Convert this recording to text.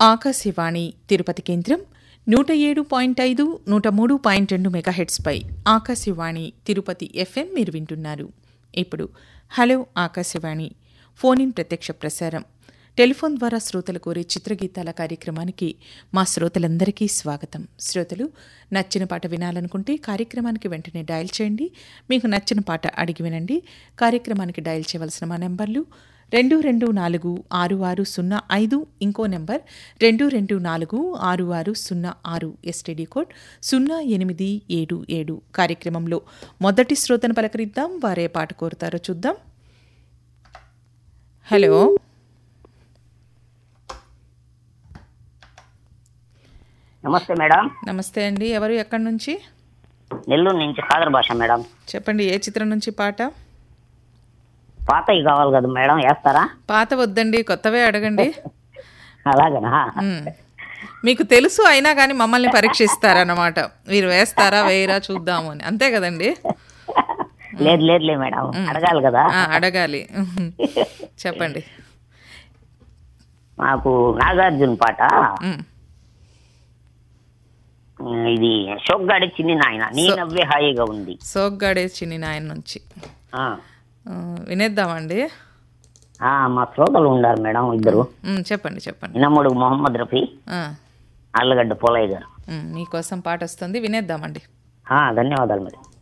ఆకాశవాణి తిరుపతి కేంద్రం నూట ఏడు పాయింట్ ఐదు నూట మూడు పాయింట్ రెండు మెగాహెట్స్పై ఆకాశవాణి తిరుపతి ఎఫ్ఎం మీరు వింటున్నారు ఇప్పుడు హలో ఆకాశవాణి ఫోన్ ఇన్ ప్రత్యక్ష ప్రసారం టెలిఫోన్ ద్వారా శ్రోతలు కోరే చిత్రగీతాల కార్యక్రమానికి మా శ్రోతలందరికీ స్వాగతం శ్రోతలు నచ్చిన పాట వినాలనుకుంటే కార్యక్రమానికి వెంటనే డయల్ చేయండి మీకు నచ్చిన పాట అడిగి వినండి కార్యక్రమానికి డయల్ చేయవలసిన మా నెంబర్లు రెండు రెండు నాలుగు ఆరు ఆరు సున్నా ఐదు ఇంకో నెంబర్ రెండు రెండు నాలుగు ఆరు ఆరు సున్నా ఆరు ఎస్టీడీ కోడ్ సున్నా ఎనిమిది ఏడు ఏడు కార్యక్రమంలో మొదటి శ్రోతను పలకరిద్దాం వారే పాట కోరుతారో చూద్దాం హలో నమస్తే మేడం నమస్తే అండి ఎవరు ఎక్కడి నుంచి నెల్లూరు నుంచి ఖాదర్ భాష మేడం చెప్పండి ఏ చిత్రం నుంచి పాట పాతవి కావాలి కదా మేడం వేస్తారా పాత వద్దండి కొత్తవే అడగండి అలాగనా మ్. మీకు తెలుసు అయినా కానీ మమ్మల్ని పరీక్షిస్తారన్నమాట మీరు వేస్తారా వేయరా చూద్దాము అని అంతే కదండి లేదు లేదులే మేడం అడగాలి కదా ఆ, అడగాలి చెప్పండి మాకు నాగార్జున పాట మ్. ఉమ్, ఇది షోక్గాడి చిన్ని నాయన నీ నవ్వే హాయిగా ఉంది సోగ్గాడే చిన్ని నాయన నుంచి ఆ. ఆ, వినేద్దామండి ఆ, మా శ్రోతలు ఉన్నారు మేడం ఇద్దరు మ్, చెప్పండి చెప్పండి ఇనమ్ముడు మొహమ్మద్ రఫీ ఆ, ఆళ్ళగడ్డ పోలయ్య గారు మ్, మీకోసం పాట వస్తుంది వినేద్దామండి ఆ, ధన్యవాదాలు మేడం